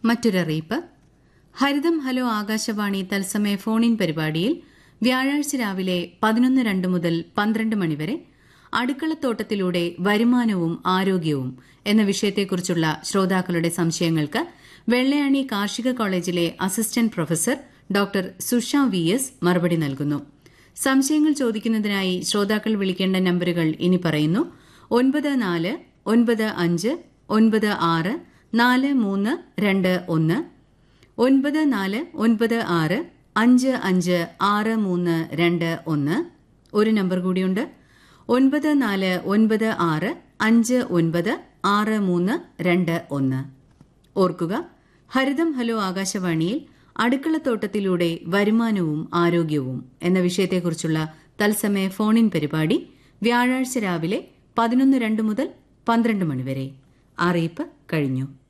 മറ്റൊരറിയിപ്പ് ഹരിതം hello Akashvani തത്സമയ ഫോണിൻ പരിപാടിയിൽ വ്യാഴാഴ്ച രാവിലെ പതിനൊന്ന് രണ്ട് മുതൽ പന്ത്രണ്ട് മണിവരെ അടുക്കളത്തോട്ടത്തിലൂടെ വരുമാനവും ആരോഗ്യവും എന്ന വിഷയത്തെക്കുറിച്ചുള്ള ശ്രോതാക്കളുടെ സംശയങ്ങൾക്ക് വെള്ളയാണി കാർഷിക കോളേജിലെ assistant professor doctor Susha V S മറുപടി നൽകുന്നു സംശയങ്ങൾ ചോദിക്കുന്നതിനായി ശ്രോതാക്കൾ വിളിക്കേണ്ട നമ്പറുകൾ ഇനി പറയുന്നു ഒൻപത് നാല് ഒൻപത് അഞ്ച് ഒൻപത് ആറ് നാല് മൂന്ന് രണ്ട് ഒന്ന് ഒൻപത് നാല് ഒൻപത് ആറ് അഞ്ച് അഞ്ച് ആറ് മൂന്ന് രണ്ട് ഒന്ന് ഒരു നമ്പർ കൂടിയുണ്ട് ഒൻപത് നാല് ഒൻപത് ആറ് അഞ്ച് ഒൻപത് ആറ് മൂന്ന് രണ്ട് ഒന്ന് ഓർക്കുക ഹരിതം ഹലോ ആകാശവാണിയിൽ അടുക്കളത്തോട്ടത്തിലൂടെ വരുമാനവും ആരോഗ്യവും എന്ന വിഷയത്തെക്കുറിച്ചുള്ള തത്സമയ ഫോണിൻ പരിപാടി വ്യാഴാഴ്ച രാവിലെ പതിനൊന്ന് രണ്ട് മുതൽ പന്ത്രണ്ട് മണിവരെ അറിയിപ്പ് കഴിഞ്ഞു